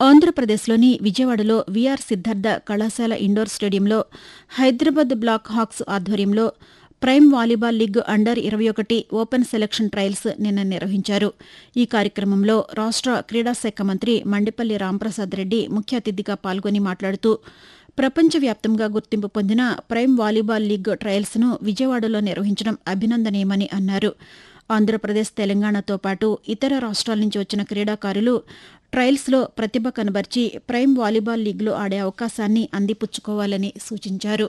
ఆంధ్రప్రదేశ్లోని విజయవాడలో వీఆర్ సిద్ధార్థ కళాశాల ఇండోర్ స్టేడియంలో హైదరాబాద్ బ్లాక్ హాక్స్ ఆధ్వర్యంలో ప్రైమ్ వాలీబాల్ లీగ్ అండర్ ఇరవై ఒకటి ఓపెన్ సెలక్షన్ ట్రయల్స్ నిన్న నిర్వహించారు ఈ కార్యక్రమంలో రాష్ట క్రీడా శాఖ మంత్రి మండిపల్లి రాంప్రసాద్ రెడ్డి ముఖ్య అతిథిగా పాల్గొని మాట్లాడుతూ ప్రపంచవ్యాప్తంగా గుర్తింపు పొందిన ప్రైమ్ వాలీబాల్ లీగ్ ట్రయల్స్ను విజయవాడలో నిర్వహించడం అభినందనీయమని అన్నారు ఆంధ్రప్రదేశ్ తెలంగాణతో పాటు ఇతర రాష్ట్రాల నుంచి వచ్చిన క్రీడాకారులు ట్రయల్స్లో ప్రతిభ కనబర్చి ప్రైమ్ వాలీబాల్ లీగ్లో ఆడే అవకాశాన్ని అందిపుచ్చుకోవాలని సూచించారు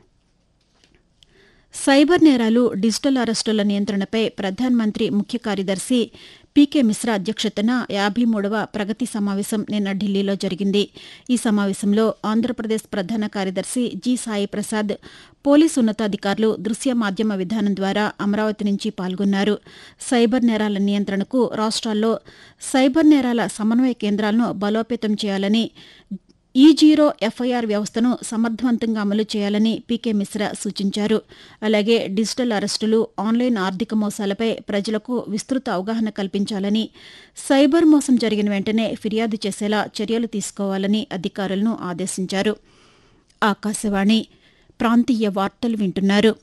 సైబర్ నేరాలు డిజిటల్ అరెస్టుల నియంత్రణపై ప్రధానమంత్రి ముఖ్య కార్యదర్శి పీకే మిశ్రా అధ్యక్షతన యాభై మూడవ ప్రగతి సమావేశం నిన్న ఢిల్లీలో జరిగింది ఈ సమావేశంలో ఆంధ్రప్రదేశ్ ప్రధాన కార్యదర్శి జి సాయి ప్రసాద్ పోలీసు ఉన్నతాధికారులు దృశ్య మాధ్యమ విధానం ద్వారా అమరావతి నుంచి పాల్గొన్నారు సైబర్ నేరాల నియంత్రణకు రాష్ట్రాల్లో సైబర్ నేరాల సమన్వయ కేంద్రాలను బలోపేతం చేయాలని ఈ జీరో ఎఫ్ఐఆర్ వ్యవస్థను సమర్థవంతంగా అమలు చేయాలని పీకే మిశ్రా సూచించారు అలాగే డిజిటల్ అరెస్టులు ఆన్లైన్ ఆర్థిక మోసాలపై ప్రజలకు విస్తృత అవగాహన కల్పించాలని సైబర్ మోసం జరిగిన వెంటనే ఫిర్యాదు చేసేలా చర్యలు తీసుకోవాలని అధికారులను ఆదేశించారు ఆకాశవాణి ప్రాంతీయ వార్తలు వింటున్నారు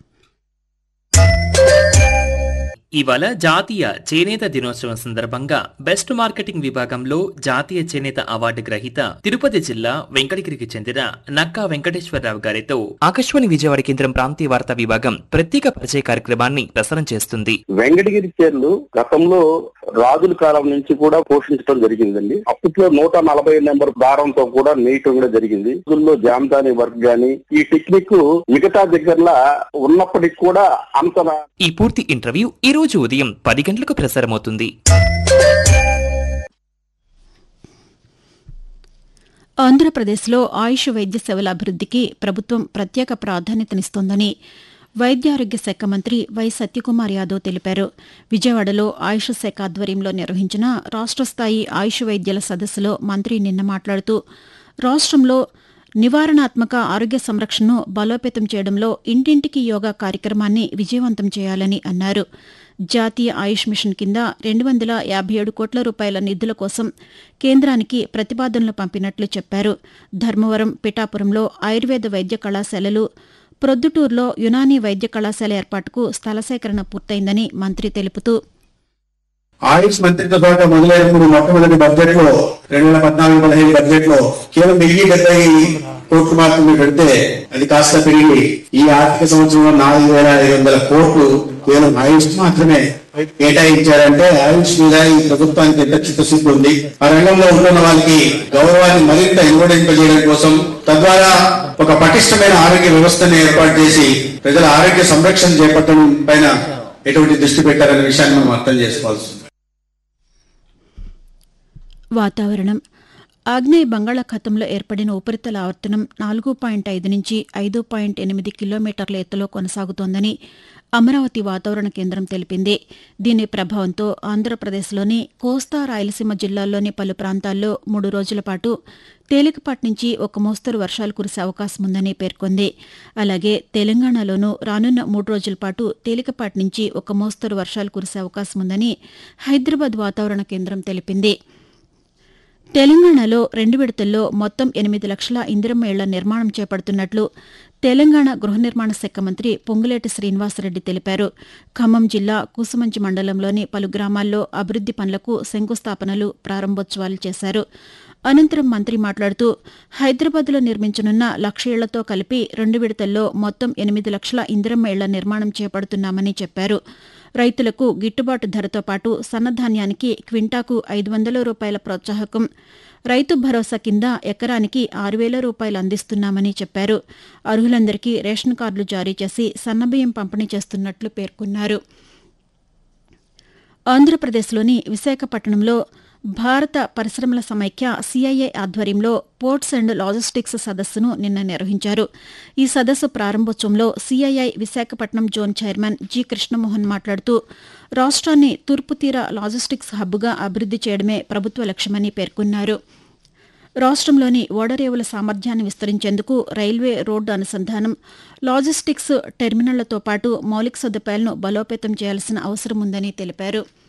ఇవాళ జాతీయ చేనేత దినోత్సవం సందర్భంగా బెస్ట్ మార్కెటింగ్ విభాగంలో జాతీయ చేనేత అవార్డు గ్రహీత తిరుపతి జిల్లా వెంకటగిరికి చెందిన నక్కా వెంకటేశ్వరరావు గారితో ఆకాశవాణి విజయవాడ కేంద్రం ప్రాంతీయ వార్తా విభాగం ప్రత్యేక పరిచయ కార్యక్రమాన్ని ప్రసారం చేస్తుంది వెంకటగిరి చీరలు గతంలో రాజుల కాలం నుంచి కూడా పోషించడం జరిగిందండి అప్పట్లో నూట నలభై నెంబర్ దారంతో కూడా నేయటం కూడా జరిగింది రోజుల్లో జామదాని వర్క్ గాని ఈ టెక్నిక్ మిగతా దగ్గరలా ఉన్నప్పటికీ కూడా అంత ఈ పూర్తి ఇంటర్వ్యూ ఈ రోజు ఉదయం పది గంటలకు ప్రసారమవుతుంది ఆంధ్రప్రదేశ్లో ఆయుష్ వైద్య సేవల అభివృద్దికి ప్రభుత్వం ప్రత్యేక ప్రాధాన్యతనిస్తోందని వైద్యారోగ్య శాఖ మంత్రి వై సత్యకుమార్ యాదవ్ తెలిపారు విజయవాడలో ఆయుష్ శాఖ ఆధ్వర్యంలో నిర్వహించిన రాష్ట్ర స్థాయి ఆయుష్ వైద్యుల సదస్సులో మంత్రి నిన్న మాట్లాడుతూ రాష్ట్రంలో నివారణాత్మక ఆరోగ్య సంరక్షణను బలోపేతం చేయడంలో ఇంటింటికి యోగా కార్యక్రమాన్ని విజయవంతం చేయాలని అన్నారు జాతీయ ఆయుష్ మిషన్ కింద రెండు వందల యాభై ఏడు కోట్ల రూపాయల నిధుల కోసం కేంద్రానికి ప్రతిపాదనలు పంపినట్లు చెప్పారు ధర్మవరం పిఠాపురంలో ఆయుర్వేద వైద్య కళాశాలలు ప్రొద్దుటూరులో యునానీ వైద్య కళాశాల ఏర్పాటుకు స్థల సేకరణ పూర్తయిందని మంత్రి తెలుపుతూ ఆయుష్ మంత్రిత్వ శాఖ మొదలైనప్పుడు మొట్టమొదటి బడ్జెట్ లో రెండు వేల పద్నాలుగు పదిహేను బడ్జెట్ లో కేవలం వెయ్యి డెబ్బై కోట్లు మాత్రమే పెడితే అది కాస్త పెరిగి ఈ ఆర్థిక సంవత్సరంలో నాలుగు వేల ఐదు వందల కోట్లు కేవలం ఆయుష్ మాత్రమే కేటాయించారంటే ఆయుష్ మీద ఈ ప్రభుత్వానికి ఎంత చిత్తశుద్ధి ఉంది ఆ రంగంలో ఉంటున్న వాళ్ళకి గౌరవాన్ని మరింత ఇనుమడింపజేయడం కోసం తద్వారా ఒక పటిష్టమైన ఆరోగ్య వ్యవస్థను ఏర్పాటు చేసి ప్రజల ఆరోగ్య సంరక్షణ చేపట్టడం పైన ఎటువంటి దృష్టి పెట్టారనే విషయాన్ని మనం అర్థం చేసుకోవాల్సి ఉంది వాతావరణం ఆగ్నేయ బంగాళాఖాతంలో ఏర్పడిన ఉపరితల ఆవర్తనం నాలుగు పాయింట్ ఐదు నుంచి ఐదు పాయింట్ ఎనిమిది కిలోమీటర్ల ఎత్తులో కొనసాగుతోందని అమరావతి వాతావరణ కేంద్రం తెలిపింది దీని ప్రభావంతో ఆంధ్రప్రదేశ్లోని కోస్తా రాయలసీమ జిల్లాల్లోని పలు ప్రాంతాల్లో మూడు రోజుల పాటు తేలికపాటి నుంచి ఒక మోస్తరు వర్షాలు కురిసే అవకాశం ఉందని పేర్కొంది అలాగే తెలంగాణలోనూ రానున్న మూడు రోజుల పాటు తేలికపాటి నుంచి ఒక మోస్తరు వర్షాలు కురిసే అవకాశం ఉందని హైదరాబాద్ వాతావరణ కేంద్రం తెలిపింది తెలంగాణలో రెండు విడతల్లో మొత్తం ఎనిమిది లక్షల ఇందిరమ్మ ఇళ్ల నిర్మాణం చేపడుతున్నట్లు తెలంగాణ గృహ నిర్మాణ శాఖ మంత్రి పొంగులేటి శ్రీనివాసరెడ్డి తెలిపారు ఖమ్మం జిల్లా కూసుమంచి మండలంలోని పలు గ్రామాల్లో అభివృద్ది పనులకు శంకుస్థాపనలు ప్రారంభోత్సవాలు చేశారు అనంతరం మంత్రి మాట్లాడుతూ హైదరాబాద్లో నిర్మించనున్న లక్ష ఇళ్లతో కలిపి రెండు విడతల్లో మొత్తం ఎనిమిది లక్షల ఇందిరమ్మ ఇళ్ల నిర్మాణం చేపడుతున్నామని చెప్పారు రైతులకు గిట్టుబాటు ధరతో పాటు సన్నధాన్యానికి క్వింటాకు ఐదు వందల రూపాయల ప్రోత్సాహకం రైతు భరోసా కింద ఎకరానికి ఆరు వేల రూపాయలు అందిస్తున్నామని చెప్పారు అర్హులందరికీ రేషన్ కార్డులు జారీ చేసి సన్నబియ్యం పంపిణీ చేస్తున్నట్లు పేర్కొన్నారు ఆంధ్రప్రదేశ్లోని విశాఖపట్నంలో భారత పరిశ్రమల సమైక్య సిఐఐ ఆధ్వర్యంలో పోర్ట్స్ అండ్ లాజిస్టిక్స్ సదస్సును నిన్న నిర్వహించారు ఈ సదస్సు ప్రారంభోత్సవంలో CII Visakhapatnam zone chairman G Krishnamohan మాట్లాడుతూ రాష్ట్రాన్ని తూర్పు తీర లాజిస్టిక్స్ హబ్గా అభివృద్ది చేయడమే ప్రభుత్వ లక్ష్యమని పేర్కొన్నారు రాష్ట్రంలోని ఓడరేవుల సామర్థ్యాన్ని విస్తరించేందుకు రైల్వే రోడ్డు అనుసంధానం లాజిస్టిక్స్ టెర్మినళ్లతో పాటు మౌలిక సదుపాయాలను బలోపేతం చేయాల్సిన అవసరం ఉందని తెలిపారు